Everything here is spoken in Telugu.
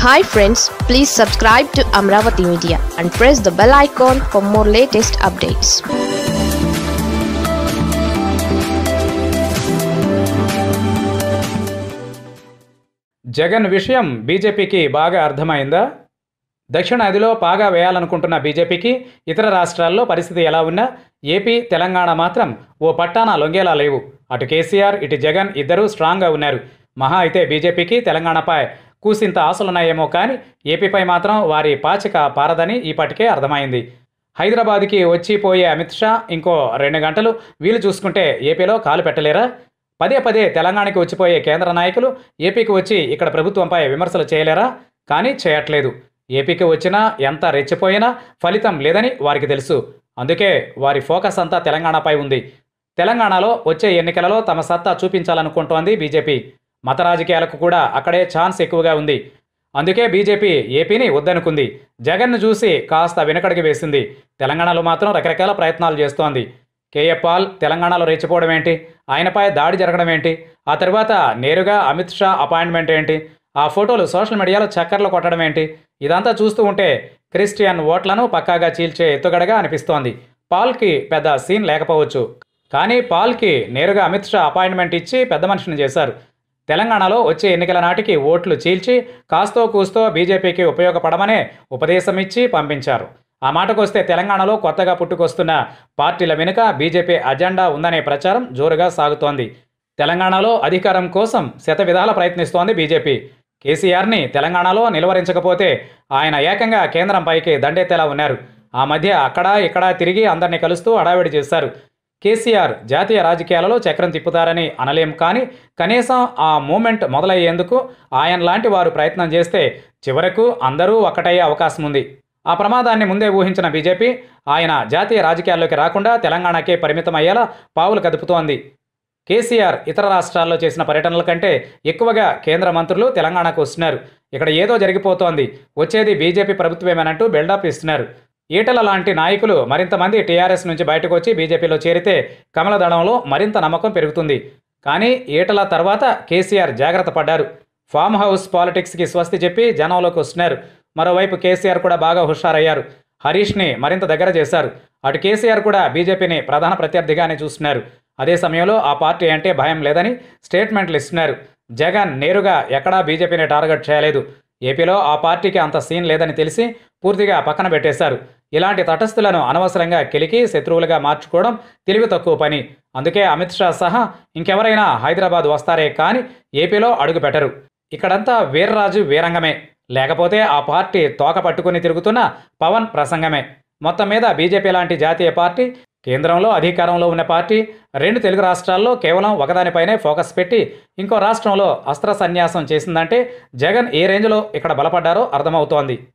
hi friends please subscribe to Amaravati media and press the bell icon for more latest updates Jagan విషయం బీజేపీకి బాగా అర్థమైందా దక్షిణాదిలో పాగా వేయాలనుకుంటున్న బీజేపీకి ఇతర రాష్ట్రాల్లో పరిస్థితి ఎలా ఉన్నా ఏపీ తెలంగాణ మాత్రం ఓ పట్టాన లొంగేలా లేవు అటు కేసీఆర్ ఇటు జగన్ ఇద్దరూ స్ట్రాంగ్గా ఉన్నారు మహా అయితే బీజేపీకి తెలంగాణపై కూసింత ఆశలున్నాయేమో కానీ ఏపీపై మాత్రం వారి పాచిక పారదని ఈపాటికే అర్థమైంది హైదరాబాద్కి వచ్చి పోయే అమిత్ షా ఇంకో రెండు గంటలు వీలు చూసుకుంటే ఏపీలో కాలు పెట్టలేరా పదే పదే తెలంగాణకి వచ్చిపోయే కేంద్ర నాయకులు ఏపీకి వచ్చి ఇక్కడ ప్రభుత్వంపై విమర్శలు చేయలేరా కానీ చేయట్లేదు ఏపీకి వచ్చినా ఎంత రెచ్చిపోయినా ఫలితం లేదని వారికి తెలుసు అందుకే వారి ఫోకస్ అంతా తెలంగాణపై ఉంది తెలంగాణలో వచ్చే ఎన్నికలలో తమ సత్తా చూపించాలనుకుంటోంది బీజేపీ మత రాజకీయాలకు కూడా అక్కడే ఛాన్స్ ఎక్కువగా ఉంది అందుకే బీజేపీ ఏపీని వద్దనుకుంది జగన్ను చూసి కాస్త వెనుకడికి వేసింది తెలంగాణలో మాత్రం రకరకాల ప్రయత్నాలు చేస్తోంది కేఏ పాల్ తెలంగాణలో రెచ్చిపోవడం ఏంటి ఆయనపై దాడి జరగడం ఏంటి ఆ తర్వాత నేరుగా అమిత్ షా అపాయింట్మెంట్ ఏంటి ఆ ఫోటోలు సోషల్ మీడియాలో చక్కర్లు కొట్టడం ఏంటి ఇదంతా చూస్తూ ఉంటే క్రిస్టియన్ ఓట్లను పక్కాగా చీల్చే ఎత్తుగడగా అనిపిస్తోంది పాల్కి పెద్ద సీన్ లేకపోవచ్చు కానీ పాల్కి నేరుగా అమిత్ షా అపాయింట్మెంట్ ఇచ్చి పెద్ద మనిషిని చేశారు తెలంగాణలో వచ్చే ఎన్నికల నాటికి ఓట్లు చీల్చి కాస్తో కూస్తో బీజేపీకి ఉపయోగపడమనే ఉపదేశం ఇచ్చి పంపించారు ఆ మాటకొస్తే తెలంగాణలో కొత్తగా పుట్టుకొస్తున్న పార్టీల వెనుక బీజేపీ అజెండా ఉందనే ప్రచారం జోరుగా సాగుతోంది తెలంగాణలో అధికారం కోసం శతవిధాల ప్రయత్నిస్తోంది బీజేపీ కేసీఆర్ని తెలంగాణలో నిలువరించకపోతే ఆయన ఏకంగా కేంద్రంపైకి దండెత్తేలా ఉన్నారు ఆ మధ్య అక్కడ ఇక్కడ తిరిగి అందరినీ కలుస్తూ హడావిడి చేశారు కేసీఆర్ జాతీయ రాజకీయాలలో చక్రం తిప్పుతారని అనలేం కానీ కనీసం ఆ మూమెంట్ మొదలయ్యేందుకు ఆయన లాంటి వారు ప్రయత్నం చేస్తే చివరకు అందరూ ఒక్కటయ్యే అవకాశం ఉంది ఆ ప్రమాదాన్ని ముందే ఊహించిన బీజేపీ ఆయన జాతీయ రాజకీయాల్లోకి రాకుండా తెలంగాణకే పరిమితం అయ్యేలా పావులు కదుపుతోంది కేసీఆర్ ఇతర రాష్ట్రాల్లో చేసిన పర్యటనల కంటే ఎక్కువగా కేంద్ర మంత్రులు తెలంగాణకు వస్తున్నారు ఇక్కడ ఏదో జరిగిపోతోంది వచ్చేది బీజేపీ ప్రభుత్వమేనంటూ బిల్డప్ ఇస్తున్నారు ఈటల లాంటి నాయకులు మరింత మంది టీఆర్ఎస్ నుంచి బయటకు వచ్చి బీజేపీలో చేరితే కమలదళంలో మరింత నమ్మకం పెరుగుతుంది కానీ ఈటల తర్వాత కేసీఆర్ జాగ్రత్త పడ్డారు ఫామ్ హౌస్ పాలిటిక్స్కి స్వస్తి చెప్పి జనంలోకి వస్తున్నారు మరోవైపు కేసీఆర్ కూడా బాగా హుషారయ్యారు హరీష్ని మరింత దగ్గర చేశారు అటు కేసీఆర్ కూడా బీజేపీని ప్రధాన ప్రత్యర్థిగానే చూస్తున్నారు అదే సమయంలో ఆ పార్టీ అంటే భయం లేదని స్టేట్మెంట్లు ఇస్తున్నారు జగన్ నేరుగా ఎక్కడా బీజేపీని టార్గెట్ చేయలేదు ఏపీలో ఆ పార్టీకి అంత సీన్ లేదని తెలిసి పూర్తిగా పక్కన పెట్టేశారు ఇలాంటి తటస్థులను అనవసరంగా కెలికి శత్రువులుగా మార్చుకోవడం తెలివి తక్కువ పని అందుకే అమిత్ షా సహా ఇంకెవరైనా హైదరాబాద్ వస్తారే కానీ ఏపీలో అడుగు పెట్టరు ఇక్కడంతా వీర్రాజు వీరంగమే లేకపోతే ఆ పార్టీ తోక పట్టుకుని తిరుగుతున్న పవన్ ప్రసంగమే మొత్తం మీద బీజేపీ లాంటి జాతీయ పార్టీ కేంద్రంలో అధికారంలో ఉన్న పార్టీ రెండు తెలుగు రాష్ట్రాల్లో కేవలం ఒకదానిపైనే ఫోకస్ పెట్టి ఇంకో రాష్ట్రంలో అస్త్ర సన్యాసం చేసిందంటే జగన్ ఏ రేంజ్లో ఇక్కడ బలపడ్డారో అర్థమవుతోంది